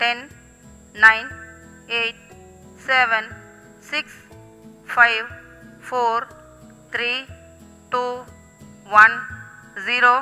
ten nine eight seven six five four three two one zero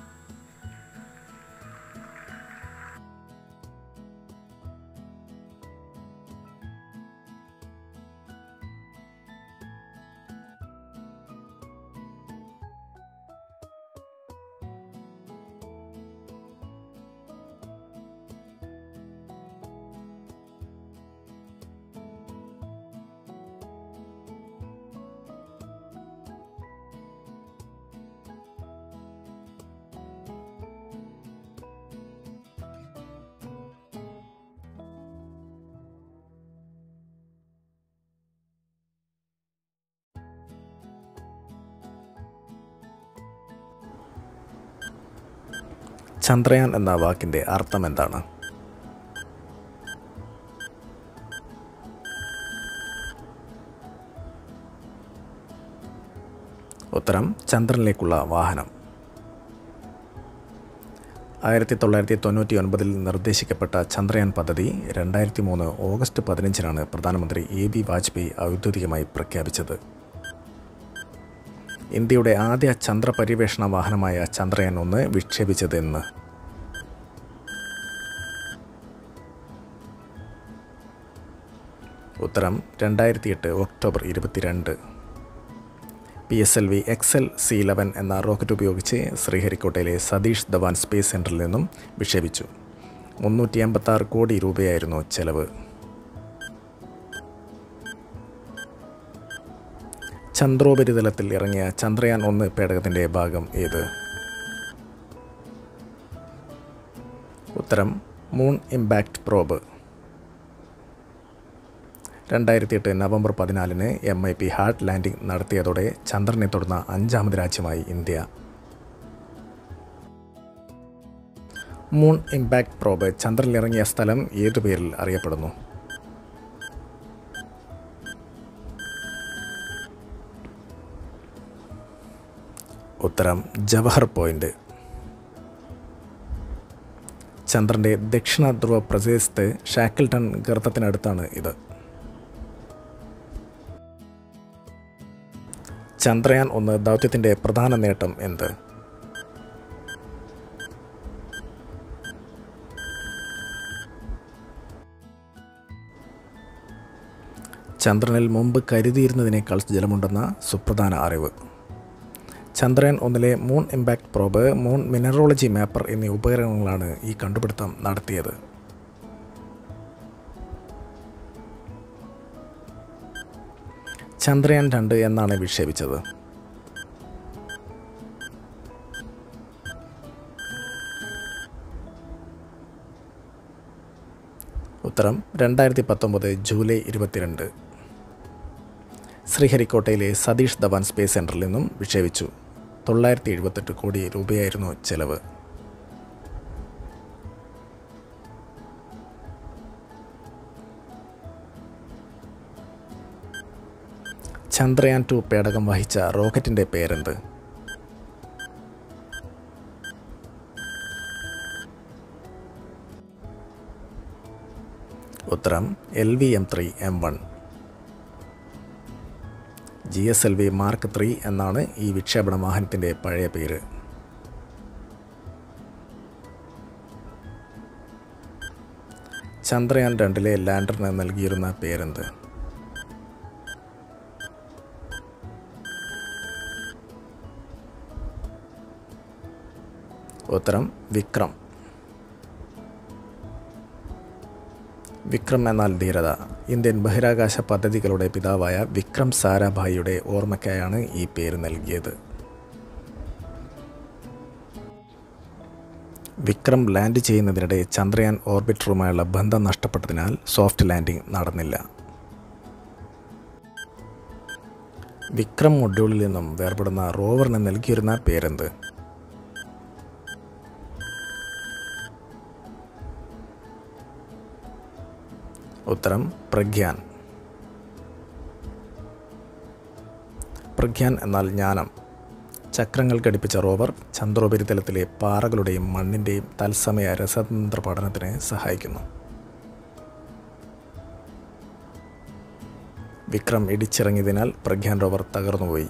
Chandrayaan എന്ന വാക്കിൻ്റെ അർത്ഥം എന്താണ് ഉത്തരം ചന്ദ്രനിലേക്കുള്ള വാഹനം ആയിരത്തി തൊള്ളായിരത്തി തൊണ്ണൂറ്റി ഒൻപതിൽ നിർദ്ദേശിക്കപ്പെട്ട ചന്ദ്രയാൻ പദ്ധതി രണ്ടായിരത്തി മൂന്ന് ഓഗസ്റ്റ് പതിനഞ്ചിനാണ് പ്രധാനമന്ത്രി എ ബി വാജ്പേയി ഔദ്യോഗികമായി പ്രഖ്യാപിച്ചത് ഇന്ത്യയുടെ ആദ്യ ചന്ദ്രപര്യവേഷണ വാഹനമായ ചന്ദ്രയാൻ ഒന്ന് വിക്ഷേപിച്ചതെന്ന് ഉത്തരം രണ്ടായിരത്തി എട്ട് ഒക്ടോബർ ഇരുപത്തിരണ്ട് P S L V XL C eleven എന്ന റോക്കറ്റ് ഉപയോഗിച്ച് ശ്രീഹരിക്കോട്ടയിലെ സതീഷ് ധവാൻ സ്പേസ് സെൻറ്ററിൽ നിന്നും വിക്ഷേപിച്ചു മുന്നൂറ്റി അമ്പത്താറ് കോടി രൂപയായിരുന്നു ചെലവ് ചന്ദ്രോപരിതലത്തിൽ ഇറങ്ങിയ ചന്ദ്രയാൻ ഒന്ന് പേടകത്തിൻ്റെ ഭാഗം ഏത് ഉത്തരം മൂൺ ഇമ്പാക്റ്റ് പ്രോബ് രണ്ടായിരത്തി എട്ട് നവംബർ പതിനാലിന് M I P hard landing നടത്തിയതോടെ ചന്ദ്രനെ തുടർന്ന അഞ്ചാമത് രാജ്യമായി ഇന്ത്യ മൂൺ ഇമ്പാക്റ്റ് പ്രോബ് ചന്ദ്രനിലിറങ്ങിയ സ്ഥലം ഏതു പേരിൽ അറിയപ്പെടുന്നു ഉത്തരം ജവഹർ പോയിന്റ് ചന്ദ്രൻ്റെ ദക്ഷിണ ധ്രുവ പ്രദേശത്ത് ഷാക്കിൾട്ടൺ ഗർത്തത്തിനടുത്താണ് ഇത് ചന്ദ്രയാൻ ഒന്ന് ദൗത്യത്തിൻ്റെ പ്രധാന നേട്ടം എന്ത് ചന്ദ്രനിൽ മുമ്പ് കരുതിയിരുന്നതിനേക്കാൾ ജലമുണ്ടെന്ന സുപ്രധാന അറിവ് ചന്ദ്രയാൻ ഒന്നിലെ moon impact probe moon mineralogy mapper എന്നീ ഉപകരണങ്ങളാണ് ഈ കണ്ടുപിടുത്തം നടത്തിയത് ചന്ദ്രയാൻ രണ്ട് എന്നാണ് വിക്ഷേപിച്ചത് ഉത്തരം രണ്ടായിരത്തി പത്തൊമ്പത് ജൂലൈ ഇരുപത്തിരണ്ട് ശ്രീഹരിക്കോട്ടയിലെ സതീഷ് ധവാൻ സ്പേസ് സെൻറ്ററിൽ നിന്നും വിക്ഷേപിച്ചു തൊള്ളായിരത്തി എഴുപത്തെട്ട് കോടി രൂപയായിരുന്നു ചെലവ് ചന്ദ്രയാൻ ടു പേടകം വഹിച്ച റോക്കറ്റിൻ്റെ പേരെന്ത് ഉത്തരം L V M three M one G S L V mark three എന്നാണ് ഈ വിക്ഷേപണ വാഹനത്തിൻ്റെ പഴയ പേര് ചന്ദ്രയാൻ രണ്ടിലെ ലാൻഡറിന് നൽകിയിരുന്ന പേരെന്ത് ഉത്തരം വിക്രം വിക്രം എന്നാൽ ധീരത ഇന്ത്യൻ ബഹിരാകാശ പദ്ധതികളുടെ പിതാവായ വിക്രം സാരാഭായിയുടെ ഓർമ്മയ്ക്കായാണ് ഈ പേര് നൽകിയത് വിക്രം ലാൻഡ് ചെയ്യുന്നതിനിടെ ചന്ദ്രയാൻ ഓർബിറ്ററുമായുള്ള ബന്ധം നഷ്ടപ്പെട്ടതിനാൽ സോഫ്റ്റ് ലാൻഡിംഗ് നടന്നില്ല വിക്രം മൊഡ്യൂളിൽ നിന്നും വേർപെടുന്ന റോവറിന് നൽകിയിരുന്ന പേരെന്ത് ഉത്തരം പ്രഗ്യാൻ പ്രഗ്യാൻ എന്നാൽ ജ്ഞാനം ചക്രങ്ങൾ ഘടിപ്പിച്ച റോവർ ചന്ദ്രോപരിതലത്തിലെ പാറകളുടെയും മണ്ണിൻ്റെയും തത്സമയ രസതന്ത്ര പഠനത്തിന് സഹായിക്കുന്നു വിക്രം ഇടിച്ചിറങ്ങിയതിനാൽ പ്രഗ്യാൻ റോവർ തകർന്നുപോയി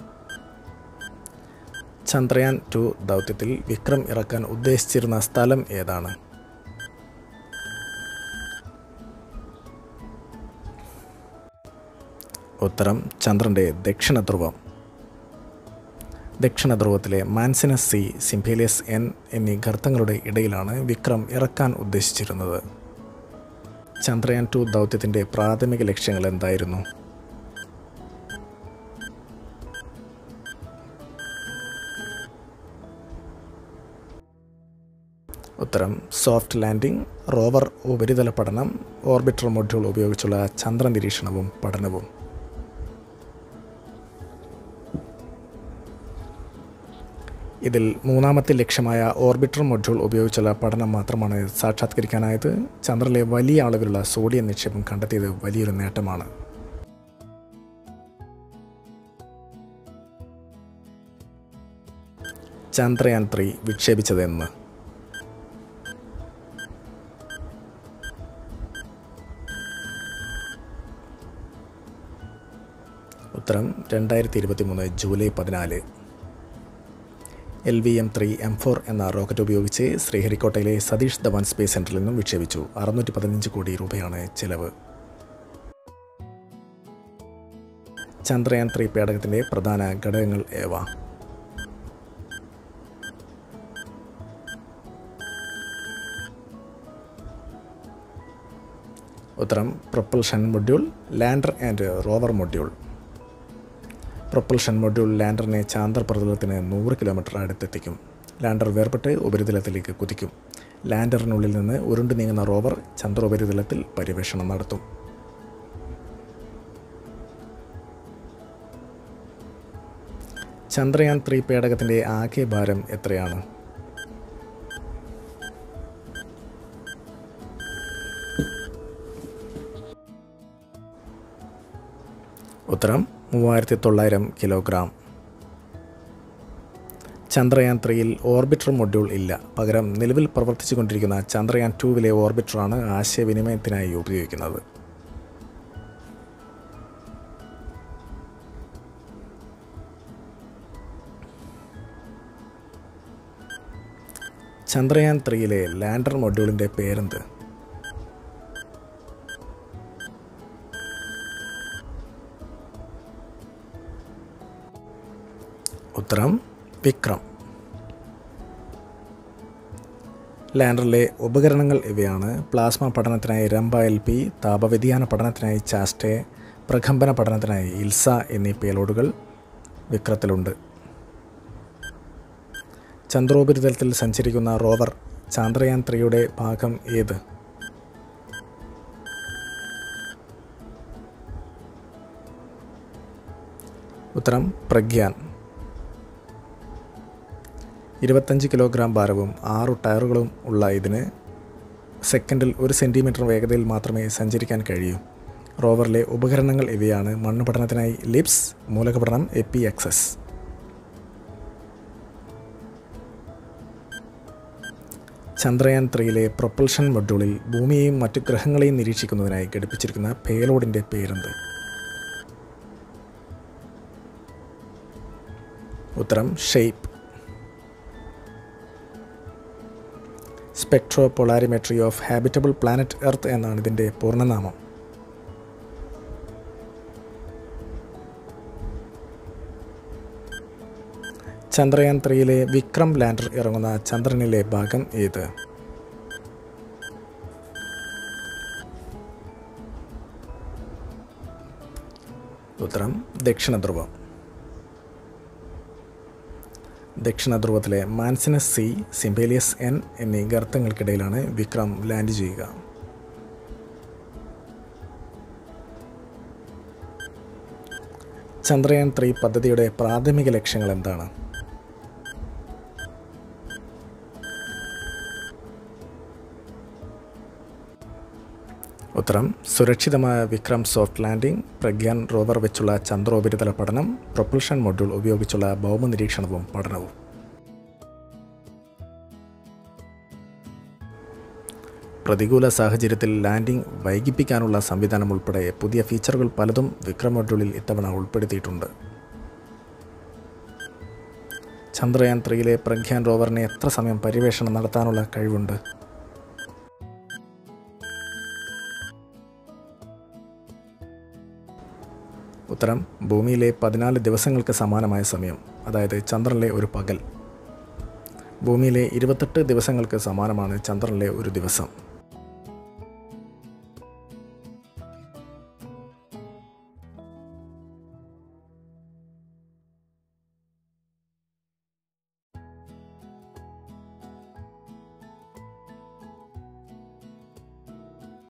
ചന്ദ്രയാൻ ടു ദൗത്യത്തിൽ വിക്രം ഇറക്കാൻ ഉദ്ദേശിച്ചിരുന്ന സ്ഥലം ഏതാണ് ഉത്തരം ചന്ദ്രൻ്റെ ദക്ഷിണ ധ്രുവം ദക്ഷിണ ധ്രുവത്തിലെ മാൻസിനസ് സി സിംഫേലിയസ് എൻ എന്നീ ഗർത്തങ്ങളുടെ ഇടയിലാണ് വിക്രം ഇറക്കാൻ ഉദ്ദേശിച്ചിരുന്നത് ചന്ദ്രയാൻ ടു ദൗത്യത്തിൻ്റെ പ്രാഥമിക ലക്ഷ്യങ്ങൾ എന്തായിരുന്നു ഉത്തരം സോഫ്റ്റ് ലാൻഡിംഗ് റോവർ ഉപരിതല പഠനം ഓർബിറ്റർ മൊഡ്യൂൾ ഉപയോഗിച്ചുള്ള ചന്ദ്ര നിരീക്ഷണവും പഠനവും ഇതിൽ മൂന്നാമത്തെ ലക്ഷ്യമായ ഓർബിറ്റർ മൊഡ്യൂൾ ഉപയോഗിച്ചുള്ള പഠനം മാത്രമാണ് സാക്ഷാത്കരിക്കാനായത് ചന്ദ്രനിലെ വലിയ അളവിലുള്ള സോഡിയം നിക്ഷേപം കണ്ടെത്തിയത് വലിയൊരു നേട്ടമാണ് ചന്ദ്രയാൻ ത്രീ വിക്ഷേപിച്ചതെന്ന് ഉത്തരം രണ്ടായിരത്തി ഇരുപത്തി മൂന്ന് ജൂലൈ പതിനാല് L V M three M four എന്ന റോക്കറ്റ് ഉപയോഗിച്ച് ശ്രീഹരിക്കോട്ടയിലെ സതീഷ് ധവാൻ സ്പേസ് സെൻറ്ററിൽ നിന്നും വിക്ഷേപിച്ചു അറുന്നൂറ്റി പതിനഞ്ച് കോടി രൂപയാണ് ചെലവ് ചന്ദ്രയാൻ ത്രീ പേടകത്തിൻ്റെ പ്രധാന ഘടകങ്ങൾ ഏവ ഉത്തരം propulsion module lander and rover module propulsion module ലാൻഡറിനെ ചാന്ദ്രപ്രതലത്തിന് നൂറ് കിലോമീറ്റർ അടുത്തെത്തിക്കും ലാൻഡർ വേർപെട്ട് ഉപരിതലത്തിലേക്ക് കുതിക്കും ലാൻഡറിനുള്ളിൽ നിന്ന് ഉരുണ്ടു നീങ്ങുന്ന റോവർ ചന്ദ്രോപരിതലത്തിൽ പര്യവേഷണം നടത്തും ചന്ദ്രയാൻ ത്രീ പേടകത്തിൻ്റെ ആകെ ഭാരം എത്രയാണ് ഉത്തരം മൂവായിരത്തി തൊള്ളായിരം കിലോഗ്രാം ചന്ദ്രയാൻ ത്രീയിൽ ഓർബിറ്റർ മൊഡ്യൂൾ ഇല്ല പകരം നിലവിൽ പ്രവർത്തിച്ചുകൊണ്ടിരിക്കുന്ന ചന്ദ്രയാൻ ടൂവിലെ ഓർബിറ്ററാണ് ആശയവിനിമയത്തിനായി ഉപയോഗിക്കുന്നത് ചന്ദ്രയാൻ ത്രീയിലെ ലാൻഡർ മൊഡ്യൂളിൻ്റെ പേരെന്ത് ഉത്തരം വിക്രം ലാൻഡറിലെ ഉപകരണങ്ങൾ ഇവയാണ് പ്ലാസ്മ പഠനത്തിനായി രംബ എൽ പി താപവ്യതിയാന പഠനത്തിനായി ചാസ്റ്റെ പ്രകമ്പന പഠനത്തിനായി ഇൽസ എന്നീ പേലോഡുകൾ വിക്രത്തിലുണ്ട് ചന്ദ്രോപരിതലത്തിൽ സഞ്ചരിക്കുന്ന റോവർ ചന്ദ്രയാൻ ത്രീയുടെ ഭാഗം ഏത് ഉത്തരം പ്രഗ്യാൻ ഇരുപത്തഞ്ച് കിലോഗ്രാം ഭാരവും ആറു ടയറുകളും ഉള്ള ഇതിന് സെക്കൻഡിൽ ഒരു സെൻറ്റിമീറ്റർ വേഗതയിൽ മാത്രമേ സഞ്ചരിക്കാൻ കഴിയൂ റോവറിലെ ഉപകരണങ്ങൾ ഇവയാണ് മണ്ണ് പഠനത്തിനായി ലിപ്സ് മൂലക പഠനം എപ്പി എക്സസ് ചന്ദ്രയാൻ ത്രീയിലെ പ്രൊപ്പൽഷൻ മൊഡ്യൂളിൽ ഭൂമിയെയും മറ്റു ഗ്രഹങ്ങളെയും നിരീക്ഷിക്കുന്നതിനായി ഘടിപ്പിച്ചിരിക്കുന്ന പേലോഡിൻ്റെ പേരെന്ത് ഉത്തരം shape spectro polarimetry of habitable planet earth എന്നാണ് ഇതിൻ്റെ പൂർണ്ണനാമം ചന്ദ്രയാൻ ത്രീയിലെ വിക്രം ലാൻഡർ ഇറങ്ങുന്ന ചന്ദ്രനിലെ ഭാഗം ഏത് ഉത്തരം ദക്ഷിണ ധ്രുവം ദക്ഷിണ ധ്രുവത്തിലെ മാൻസിനസ് സി സിംബേലിയസ് എൻ എന്നീ ഗർത്തങ്ങൾക്കിടയിലാണ് വിക്രം ലാൻഡ് ചെയ്യുക ചന്ദ്രയാൻ ത്രീ പദ്ധതിയുടെ പ്രാഥമിക ലക്ഷ്യങ്ങൾ എന്താണ് ഉത്തരം സുരക്ഷിതമായ Vikram soft landing Pragyan rover വെച്ചുള്ള ചന്ദ്രോപരിതല പഠനം പ്രൊപ്പൽഷൻ മൊഡ്യൂൾ ഉപയോഗിച്ചുള്ള ഭൗമ നിരീക്ഷണവും പഠനവും പ്രതികൂല സാഹചര്യത്തിൽ ലാൻഡിംഗ് വൈകിപ്പിക്കാനുള്ള സംവിധാനം ഉൾപ്പെടെ പുതിയ ഫീച്ചറുകൾ പലതും വിക്രം മൊഡ്യൂളിൽ ഇത്തവണ ഉൾപ്പെടുത്തിയിട്ടുണ്ട് ചന്ദ്രയാൻ ത്രീയിലെ പ്രഗ്യാൻ റോവറിന് എത്ര സമയം പര്യവേഷണം നടത്താനുള്ള കഴിവുണ്ട് ഉത്തരം ഭൂമിയിലെ പതിനാല് ദിവസങ്ങൾക്ക് സമാനമായ സമയം അതായത് ചന്ദ്രനിലെ ഒരു പകൽ ഭൂമിയിലെ ഇരുപത്തെട്ട് ദിവസങ്ങൾക്ക് സമാനമാണ് ചന്ദ്രനിലെ ഒരു ദിവസം